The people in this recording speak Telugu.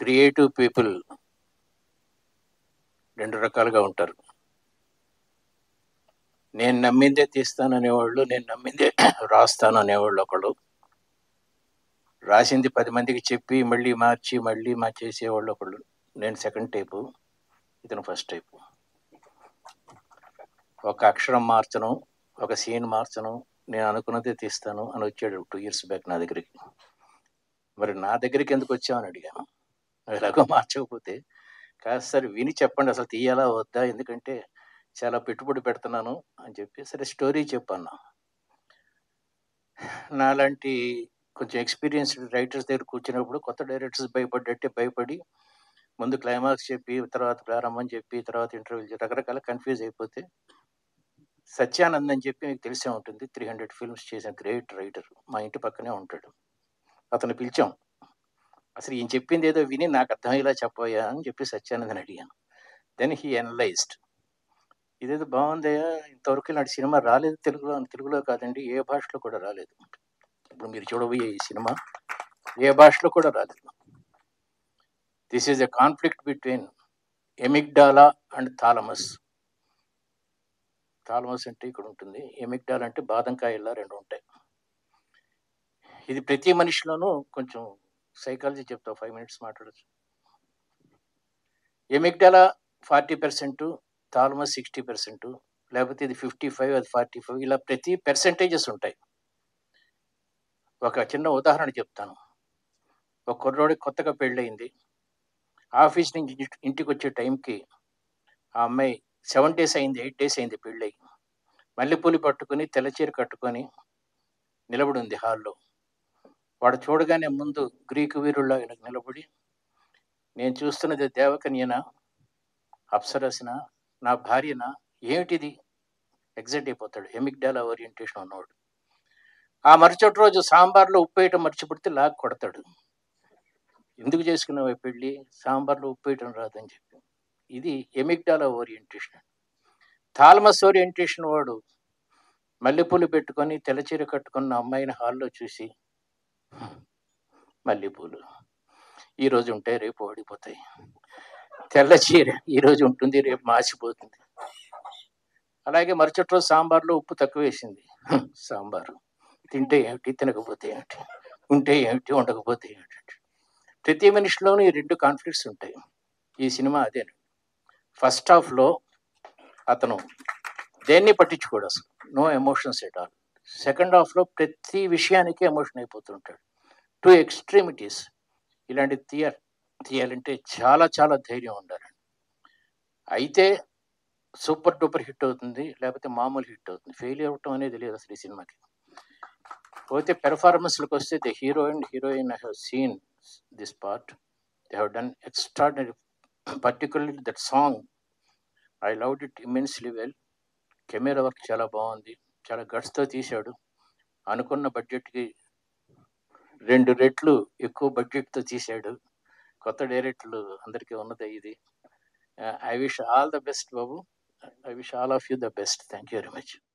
క్రియేటివ్ పీపుల్ రెండు రకాలుగా ఉంటారు నేను నమ్మిందే తీస్తాను అనేవాళ్ళు నేను నమ్మిందే రాస్తాను అనేవాళ్ళు ఒకళ్ళు రాసింది పది మందికి చెప్పి మళ్ళీ మార్చి మళ్ళీ మార్చేసేవాళ్ళు ఒకళ్ళు నేను సెకండ్ టైపు ఇతను ఫస్ట్ టైపు ఒక అక్షరం మార్చను ఒక సీన్ మార్చను నేను అనుకున్నదే తీస్తాను అని వచ్చాడు టూ ఇయర్స్ బ్యాక్ నా దగ్గరికి మరి నా దగ్గరికి ఎందుకు వచ్చామని అడిగాను ఎలాగో మార్చకపోతే కాదు సార్ విని చెప్పండి అసలు తీయాలా వద్దా ఎందుకంటే చాలా పెట్టుబడి పెడుతున్నాను అని చెప్పి సరే స్టోరీ చెప్పన్నా నాలాంటి కొంచెం ఎక్స్పీరియన్స్డ్ రైటర్స్ దగ్గర కూర్చున్నప్పుడు కొత్త డైరెక్టర్స్ భయపడ్డట్టే భయపడి ముందు క్లైమాక్స్ చెప్పి తర్వాత ప్రారంభం చెప్పి తర్వాత ఇంటర్వ్యూ రకరకాల కన్ఫ్యూజ్ అయిపోతే సత్యానంద్ అని చెప్పి మీకు తెలిసే ఉంటుంది త్రీ హండ్రెడ్ ఫిల్మ్స్ చేసిన గ్రేట్ రైటర్ మా ఇంటి పక్కనే ఉంటాడు అతను పిలిచాం అసలు ఈయన చెప్పింది ఏదో విని నాకు అర్థమయ్యేలా చెప్పయ్యా అని చెప్పి సత్యానందని అడిగాను దెన్ హీ అనలైజ్డ్ ఇదేదో బాగుందయ్యా ఇంతవరకు ఇలాంటి సినిమా రాలేదు తెలుగులో తెలుగులో కాదండి ఏ భాషలో కూడా రాలేదు ఇప్పుడు మీరు చూడబోయే ఈ సినిమా ఏ భాషలో కూడా రాలేదు this is a conflict between amygdala and thalamus thalamus అంటే ఇక్కడ ఉంటుంది ఎమిగ్డాల్ అంటే బాదంకాయల్లా రెండు ఉంటాయి ఇది ప్రతి మనిషిలోనూ కొంచెం సైకాలజీ చెప్తా ఫైవ్ మినిట్స్ మాట్లాడచ్చు amygdala forty percent thalamus sixty percent లేకపోతే ఇది ఫిఫ్టీ ఫైవ్ అది ఫార్టీ ఫైవ్ ఇలా ప్రతి పర్సెంటేజెస్ ఉంటాయి ఒక చిన్న ఉదాహరణ చెప్తాను ఒక కుర్రోడికి కొత్తగా పెళ్ళయింది ఆఫీస్ నుంచి ఇంటి- ఇంటికి వచ్చే టైంకి ఆ అమ్మాయి సెవెన్ డేస్ అయింది ఎయిట్ డేస్ అయింది పెళ్ళై మల్లెపూలు పట్టుకొని తెల్లచీర కట్టుకొని నిలబడి ఉంది హాల్లో వాడు చూడగానే ముందు గ్రీకు వీరుల్లో ఇలా నిలబడి నేను చూస్తున్నది దేవకన్యనా అప్సరసన నా భార్యన ఏమిటిది ఎగ్జైట్ అయిపోతాడు ఎమిగ్డాలా ఓరియంటేషన్ ఉన్నవాడు ఆ మరుసటి రోజు సాంబార్లో ఉప్పు వేయటం మర్చిపెడితే లాగ్ కొడతాడు ఎందుకు చేసుకున్నావు ఈ పెళ్ళి సాంబార్లో ఉప్పు వేయటం రాదని చెప్పి ఇది ఎమిగ్డాలా ఓరియంటేషన్ థాల్మస్ ఓరియంటేషన్ వాడు మల్లెపూలు పెట్టుకొని తెల్లచీర కట్టుకున్న అమ్మాయిని హాల్లో చూసి "హ్మ్, మల్లెపూలు ఈ రోజు ఉంటే రేపు ఓడిపోతాయి తెల్ల చీర ఈ రోజు ఉంటుంది రేపు మాసిపోతుంది అలాగే మరుసటి రోజు సాంబార్లో ఉప్పు తక్కువ వేసింది "హ్మ్, సాంబారు తింటే ఏమిటి తినకపోతే ఏమిటి ఉంటే ఏమిటి ఉండకపోతే ఏమిటి ప్రతి మనిషిలోనూ ఈ రెండు కాన్ఫ్లిక్ట్స్ ఉంటాయి ఈ సినిమా అదే ఫస్ట్ హాఫ్లో అతను దేన్ని పట్టించుకోడు అసలు no emotions at all second హాఫ్లో ప్రతి విషయానికి ఎమోషన్ అయిపోతుంటాడు టూ ఎక్స్ట్రీమిటీస్ ఇలాంటి తీయ తీయాలంటే చాలా చాలా ధైర్యం ఉండాలి అయితే సూపర్ డూపర్ హిట్ అవుతుంది లేకపోతే మామూలు హిట్ అవుతుంది ఫెయిల్ అవ్వటం అనేది లేదు అసలు ఈ సినిమాకి పోతే పెర్ఫార్మెన్స్లకు వస్తే the hero and heroine I have seen this part they have done extraordinary particularly that song I love it immensely well camera work చాలా బాగుంది చాలా గట్స్తో తీశాడు అనుకున్న బడ్జెట్కి రెండు రెట్లు ఎక్కువ బడ్జెట్తో తీశాడు కొత్త డైరెక్టర్లు అందరికీ ఉన్నదే ఇది I wish all the best బాబు I wish all of you the best thank you very much